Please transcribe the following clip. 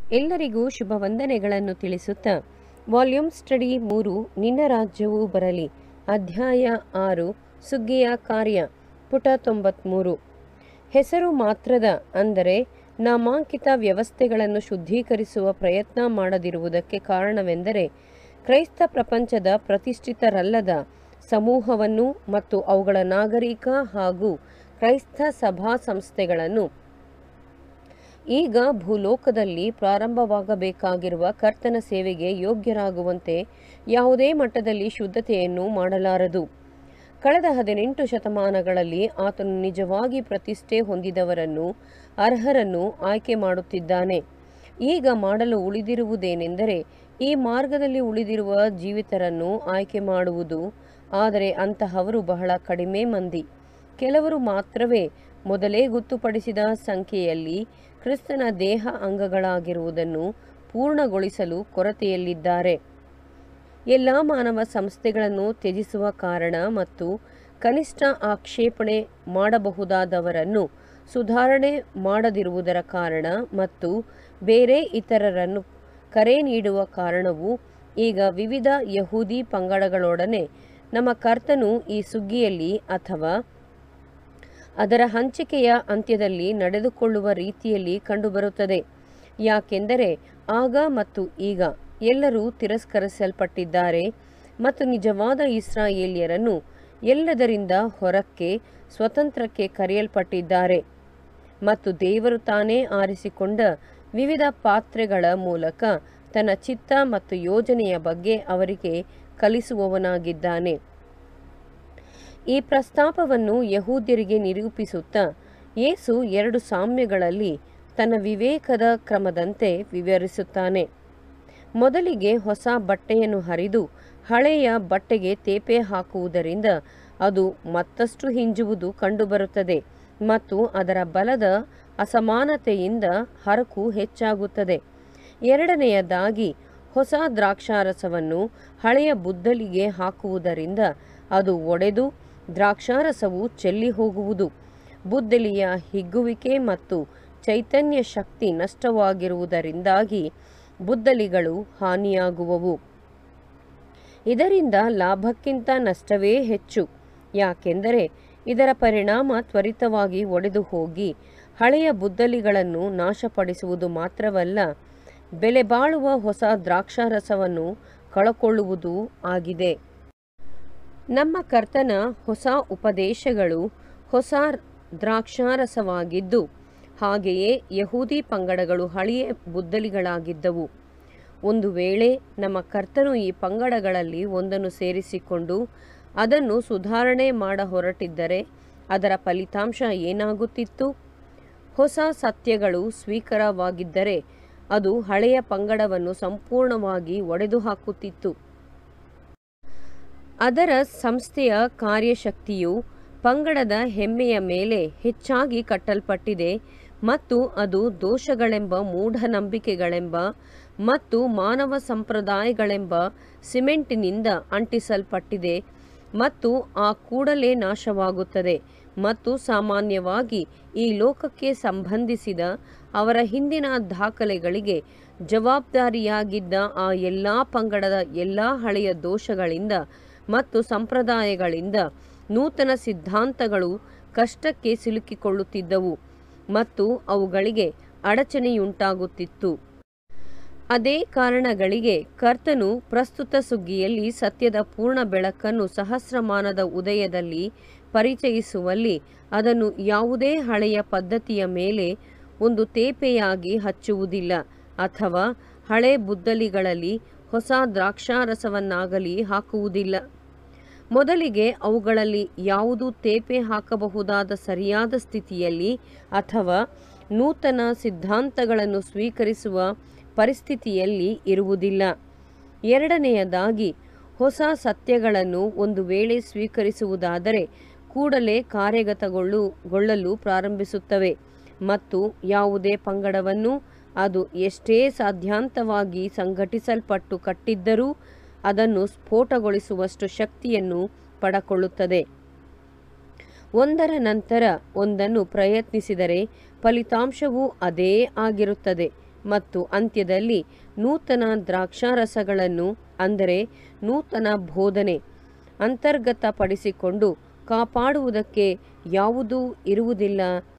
ಎಲ್ಲರಿಗೂ ಶುಭ ವಂದನೆಗಳನ್ನು ತಿಳಿಸುತ್ತಾ volume study ಮೂರು ನಿನ್ನ ರಾಜ್ಯವು ಬರಲಿ ಅಧ್ಯಾಯ ಆರು ಸುಗ್ಗಿಯ ಕಾರ್ಯ ಪುಟ ತೊಂಬತ್ಮೂರು ಹೆಸರು ಮಾತ್ರದ ಅಂದರೆ ನಾಮಾಂಕಿತ ವ್ಯವಸ್ಥೆಗಳನ್ನು ಶುದ್ಧೀಕರಿಸುವ ಪ್ರಯತ್ನ ಮಾಡದಿರುವುದಕ್ಕೆ ಕಾರಣವೆಂದರೆ ಕ್ರೈಸ್ತ ಪ್ರಪಂಚದ ಪ್ರತಿಷ್ಠಿತರಲ್ಲದ ಸಮೂಹವನ್ನು ಮತ್ತು ಅವುಗಳ ನಾಗರಿಕ ಹಾಗೂ ಕ್ರೈಸ್ತ ಸಭಾ ಸಂಸ್ಥೆಗಳನ್ನು ಈಗ ಭೂಲೋಕದಲ್ಲಿ ಪ್ರಾರಂಭವಾಗಬೇಕಾಗಿರುವ ಕರ್ತನ ಸೇವೆಗೆ ಯೋಗ್ಯರಾಗುವಂತೆ ಯಾವುದೇ ಮಟ್ಟದಲ್ಲಿ ಶುದ್ಧತೆಯನ್ನು ಮಾಡಲಾರದು ಕಳೆದ ಹದಿನೆಂಟು ಶತಮಾನಗಳಲ್ಲಿ ಆತನು ನಿಜವಾಗಿ ಪ್ರತಿಷ್ಠೆ ಹೊಂದಿದವರನ್ನು ಅರ್ಹರನ್ನು ಆಯ್ಕೆ ಮಾಡುತ್ತಿದ್ದಾನೆ ಈಗ ಮಾಡಲು ಉಳಿದಿರುವುದೇನೆಂದರೆ ಈ ಮಾರ್ಗದಲ್ಲಿ ಉಳಿದಿರುವ ಜೀವಿತರನ್ನು ಆಯ್ಕೆ ಮಾಡುವುದು ಆದರೆ ಅಂತಹವರು ಬಹಳ ಕಡಿಮೆ ಮಂದಿ ಕೆಲವರು ಮಾತ್ರವೇ ಮೊದಲೇ ಗೊತ್ತುಪಡಿಸಿದ ಸಂಖ್ಯೆಯಲ್ಲಿ ಕ್ರಿಸ್ತನ ದೇಹ ಅಂಗಗಳಾಗಿರುವುದನ್ನು ಪೂರ್ಣಗೊಳಿಸಲು ಕೊರತೆಯಲ್ಲಿದ್ದಾರೆ ಎಲ್ಲ ಮಾನವ ಸಂಸ್ಥೆಗಳನ್ನು ತ್ಯಜಿಸುವ ಕಾರಣ ಮತ್ತು ಕನಿಷ್ಠ ಆಕ್ಷೇಪಣೆ ಮಾಡಬಹುದಾದವರನ್ನು ಸುಧಾರಣೆ ಮಾಡದಿರುವುದರ ಕಾರಣ ಮತ್ತು ಬೇರೆ ಇತರರನ್ನು ಕರೆ ನೀಡುವ ಕಾರಣವು ಈಗ ವಿವಿಧ ಯಹೂದಿ ಪಂಗಡಗಳೊಡನೆ ನಮ್ಮ ಕರ್ತನು ಈ ಸುಗ್ಗಿಯಲ್ಲಿ ಅಥವಾ ಅದರ ಹಂಚಿಕೆಯ ಅಂತ್ಯದಲ್ಲಿ ನಡೆದುಕೊಳ್ಳುವ ರೀತಿಯಲ್ಲಿ ಕಂಡುಬರುತ್ತದೆ ಯಾಕೆಂದರೆ ಆಗ ಮತ್ತು ಈಗ ಎಲ್ಲರೂ ತಿರಸ್ಕರಿಸಲ್ಪಟ್ಟಿದ್ದಾರೆ ಮತ್ತು ನಿಜವಾದ ಇಸ್ರಾಯೇಲಿಯರನ್ನು ಎಲ್ಲದರಿಂದ ಹೊರಕ್ಕೆ ಸ್ವತಂತ್ರಕ್ಕೆ ಕರೆಯಲ್ಪಟ್ಟಿದ್ದಾರೆ ಮತ್ತು ದೇವರು ತಾನೇ ಆರಿಸಿಕೊಂಡ ವಿವಿಧ ಪಾತ್ರೆಗಳ ಮೂಲಕ ತನ್ನ ಚಿತ್ತ ಮತ್ತು ಯೋಜನೆಯ ಬಗ್ಗೆ ಅವರಿಗೆ ಕಲಿಸುವವನಾಗಿದ್ದಾನೆ ಈ ಪ್ರಸ್ತಾಪವನ್ನು ಯಹೂದ್ಯರಿಗೆ ನಿರೂಪಿಸುತ್ತಾ ಯೇಸು ಎರಡು ಸಾಮ್ಯಗಳಲ್ಲಿ ತನ್ನ ವಿವೇಕದ ಕ್ರಮದಂತೆ ವಿವರಿಸುತ್ತಾನೆ ಮೊದಲಿಗೆ ಹೊಸ ಬಟ್ಟೆಯನ್ನು ಹರಿದು ಹಳೆಯ ಬಟ್ಟೆಗೆ ತೇಪೆ ಹಾಕುವುದರಿಂದ ಅದು ಮತ್ತಷ್ಟು ಹಿಂಜುವುದು ಕಂಡುಬರುತ್ತದೆ ಮತ್ತು ಅದರ ಬಲದ ಅಸಮಾನತೆಯಿಂದ ಹರಕು ಹೆಚ್ಚಾಗುತ್ತದೆ ಎರಡನೆಯದಾಗಿ ಹೊಸ ದ್ರಾಕ್ಷಾರಸವನ್ನು ಹಳೆಯ ಬುದ್ದಲಿಗೆ ಹಾಕುವುದರಿಂದ ಅದು ಒಡೆದು ದ್ರಾಕ್ಷಾರಸವು ಚೆಲ್ಲಿ ಹೋಗುವುದು ಬುದ್ದಲಿಯ ಹಿಗ್ಗುವಿಕೆ ಮತ್ತು ಚೈತನ್ಯ ಶಕ್ತಿ ನಷ್ಟವಾಗಿರುವುದರಿಂದಾಗಿ ಬುದ್ದಲಿಗಳು ಹಾನಿಯಾಗುವವು ಇದರಿಂದ ಲಾಭಕ್ಕಿಂತ ನಷ್ಟವೇ ಹೆಚ್ಚು ಯಾಕೆಂದರೆ ಇದರ ಪರಿಣಾಮ ತ್ವರಿತವಾಗಿ ಒಡೆದು ಹೋಗಿ ಹಳೆಯ ಬುದ್ದಲಿಗಳನ್ನು ನಾಶಪಡಿಸುವುದು ಮಾತ್ರವಲ್ಲ ಬೆಲೆ ಬಾಳುವ ಹೊಸ ದ್ರಾಕ್ಷಾರಸವನ್ನು ಕಳಕೊಳ್ಳುವುದೂ ಆಗಿದೆ ನಮ್ಮ ಕರ್ತನ ಹೊಸ ಉಪದೇಶಗಳು ಹೊಸ ದ್ರಾಕ್ಷಾರಸವಾಗಿದ್ದು ಹಾಗೆಯೇ ಯಹೂದಿ ಪಂಗಡಗಳು ಹಳೆಯ ಬುದ್ದಲಿಗಳಾಗಿದ್ದವು ಒಂದು ವೇಳೆ ನಮ್ಮ ಕರ್ತನು ಈ ಪಂಗಡಗಳಲ್ಲಿ ಒಂದನ್ನು ಸೇರಿಸಿಕೊಂಡು ಅದನ್ನು ಸುಧಾರಣೆ ಮಾಡ ಹೊರಟಿದ್ದರೆ ಅದರ ಫಲಿತಾಂಶ ಏನಾಗುತ್ತಿತ್ತು ಹೊಸ ಸತ್ಯಗಳು ಸ್ವೀಕಾರವಾಗಿದ್ದರೆ ಅದು ಹಳೆಯ ಪಂಗಡವನ್ನು ಸಂಪೂರ್ಣವಾಗಿ ಒಡೆದು ಹಾಕುತ್ತಿತ್ತು ಅದರ ಸಂಸ್ಥೆಯ ಕಾರ್ಯಶಕ್ತಿಯು ಪಂಗಡದ ಹೆಮ್ಮೆಯ ಮೇಲೆ ಹೆಚ್ಚಾಗಿ ಕಟ್ಟಲ್ಪಟ್ಟಿದೆ ಮತ್ತು ಅದು ದೋಷಗಳೆಂಬ ಮೂಢನಂಬಿಕೆಗಳೆಂಬ ಮತ್ತು ಮಾನವ ಸಂಪ್ರದಾಯಗಳೆಂಬ ಸಿಮೆಂಟಿನಿಂದ ಅಂಟಿಸಲ್ಪಟ್ಟಿದೆ ಮತ್ತು ಆ ಕೂಡಲೇ ನಾಶವಾಗುತ್ತದೆ ಮತ್ತು ಸಾಮಾನ್ಯವಾಗಿ ಈ ಲೋಕಕ್ಕೆ ಸಂಬಂಧಿಸಿದ ಅವರ ಹಿಂದಿನ ದಾಖಲೆಗಳಿಗೆ ಜವಾಬ್ದಾರಿಯಾಗಿದ್ದ ಆ ಎಲ್ಲ ಪಂಗಡದ ಎಲ್ಲ ಹಳೆಯ ದೋಷಗಳಿಂದ ಮತ್ತು ಸಂಪ್ರದಾಯಗಳಿಂದ ನೂತನ ಸಿದ್ಧಾಂತಗಳು ಕಷ್ಟಕ್ಕೆ ಸಿಲುಕಿಕೊಳ್ಳುತ್ತಿದ್ದವು ಮತ್ತು ಅವುಗಳಿಗೆ ಅಡಚಣೆಯುಂಟಾಗುತ್ತಿತ್ತು ಅದೇ ಕಾರಣಗಳಿಗೆ ಕರ್ತನು ಪ್ರಸ್ತುತ ಸುಗ್ಗಿಯಲ್ಲಿ ಸತ್ಯದ ಪೂರ್ಣ ಬೆಳಕನ್ನು ಸಹಸ್ರಮಾನದ ಉದಯದಲ್ಲಿ ಪರಿಚಯಿಸುವಲ್ಲಿ ಅದನ್ನು ಯಾವುದೇ ಹಳೆಯ ಪದ್ಧತಿಯ ಮೇಲೆ ಒಂದು ತೇಪೆಯಾಗಿ ಹಚ್ಚುವುದಿಲ್ಲ ಅಥವಾ ಹಳೆ ಬುದ್ದಲಿಗಳಲ್ಲಿ ಹೊಸ ದ್ರಾಕ್ಷಾರಸವನ್ನಾಗಲಿ ಹಾಕುವುದಿಲ್ಲ ಮೊದಲಿಗೆ ಅವುಗಳಲ್ಲಿ ಯಾವುದು ತೇಪೆ ಹಾಕಬಹುದಾದ ಸರಿಯಾದ ಸ್ಥಿತಿಯಲ್ಲಿ ಅಥವಾ ನೂತನ ಸಿದ್ಧಾಂತಗಳನ್ನು ಸ್ವೀಕರಿಸುವ ಪರಿಸ್ಥಿತಿಯಲ್ಲಿ ಇರುವುದಿಲ್ಲ ಎರಡನೆಯದಾಗಿ ಹೊಸ ಸತ್ಯಗಳನ್ನು ಒಂದು ವೇಳೆ ಸ್ವೀಕರಿಸುವುದಾದರೆ ಕೂಡಲೇ ಕಾರ್ಯಗತಗೊಳ್ಳು ಗೊಳ್ಳಲು ಪ್ರಾರಂಭಿಸುತ್ತವೆ ಮತ್ತು ಯಾವುದೇ ಪಂಗಡವನ್ನು ಅದು ಎಷ್ಟೇ ಸಾಧ್ಯಾಂತವಾಗಿ ಸಂಘಟಿಸಲ್ಪಟ್ಟು ಕಟ್ಟಿದ್ದರೂ ಅದನ್ನು ಸ್ಫೋಟಗೊಳಿಸುವಷ್ಟು ಶಕ್ತಿಯನ್ನು ಪಡಕೊಳ್ಳುತ್ತದೆ ಒಂದರ ನಂತರ ಒಂದನ್ನು ಪ್ರಯತ್ನಿಸಿದರೆ ಫಲಿತಾಂಶವೂ ಅದೇ ಆಗಿರುತ್ತದೆ ಮತ್ತು ಅಂತ್ಯದಲ್ಲಿ ನೂತನ ದ್ರಾಕ್ಷಾರಸಗಳನ್ನು ಅಂದರೆ ನೂತನ ಬೋಧನೆ ಅಂತರ್ಗತಪಡಿಸಿಕೊಂಡು ಕಾಪಾಡುವುದಕ್ಕೆ ಯಾವುದೂ ಇರುವುದಿಲ್ಲ